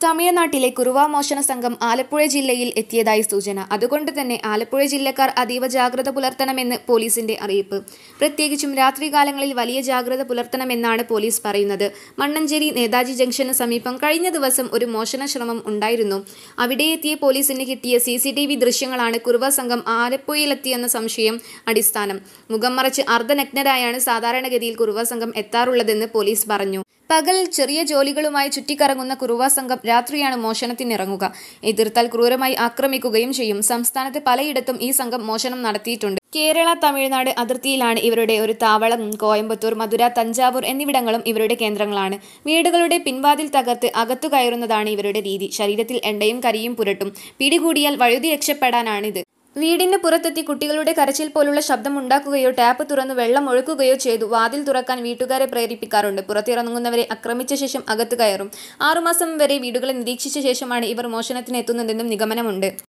തമിഴ്നാട്ടിലെ കുറുവ മോഷണ സംഘം ആലപ്പുഴ ജില്ലയിൽ എത്തിയതായി സൂചന അതുകൊണ്ട് തന്നെ ആലപ്പുഴ ജില്ലക്കാർ അതീവ ജാഗ്രത പുലർത്തണമെന്ന് പോലീസിന്റെ അറിയിപ്പ് പ്രത്യേകിച്ചും രാത്രികാലങ്ങളിൽ വലിയ ജാഗ്രത പുലർത്തണമെന്നാണ് പോലീസ് പറയുന്നത് മണ്ണഞ്ചേരി നേതാജി ജംഗ്ഷന് സമീപം കഴിഞ്ഞ ദിവസം ഒരു മോഷണ ശ്രമം ഉണ്ടായിരുന്നു അവിടെ എത്തിയ പോലീസിന് കിട്ടിയ സി സി ടി വി ദൃശ്യങ്ങളാണ് കുറുവ സംഘം ആലപ്പുഴയിലെത്തിയെന്ന സംശയം അടിസ്ഥാനം മുഖം മറച്ച് അർദ്ധനഗ്നരായാണ് സാധാരണഗതിയിൽ കുറുവ സംഘം എത്താറുള്ളതെന്ന് പോലീസ് പറഞ്ഞു പകൽ ചെറിയ ജോലികളുമായി ചുറ്റിക്കറങ്ങുന്ന കുറുവ സംഘം രാത്രിയാണ് മോഷണത്തിനിറങ്ങുക എതിർത്താൽ ക്രൂരമായി ആക്രമിക്കുകയും ചെയ്യും സംസ്ഥാനത്ത് പലയിടത്തും ഈ സംഘം മോഷണം നടത്തിയിട്ടുണ്ട് കേരള തമിഴ്നാട് അതിർത്തിയിലാണ് ഇവരുടെ ഒരു താവളം കോയമ്പത്തൂർ മധുര തഞ്ചാവൂർ എന്നിവിടങ്ങളും ഇവരുടെ കേന്ദ്രങ്ങളാണ് വീടുകളുടെ പിൻവാതിൽ തകർത്ത് അകത്തു കയറുന്നതാണ് ഇവരുടെ രീതി ശരീരത്തിൽ എണ്ണയും കരിയും പുരട്ടും പിടികൂടിയാൽ വഴുതി രക്ഷപ്പെടാനാണിത് വീടിന് പുറത്തെത്തി കുട്ടികളുടെ കരച്ചിൽ പോലുള്ള ശബ്ദമുണ്ടാക്കുകയോ ടാപ്പ് തുറന്ന് വെള്ളം ഒഴുക്കുകയോ ചെയ്തു വാതിൽ തുറക്കാൻ വീട്ടുകാരെ പ്രേരിപ്പിക്കാറുണ്ട് പുറത്തിറങ്ങുന്നവരെ ആക്രമിച്ച ശേഷം അകത്ത് കയറും ആറുമാസം വരെ വീടുകളെ നിരീക്ഷിച്ച ശേഷമാണ് ഇവർ മോഷണത്തിന് എത്തുന്നതെന്നും നിഗമനമുണ്ട്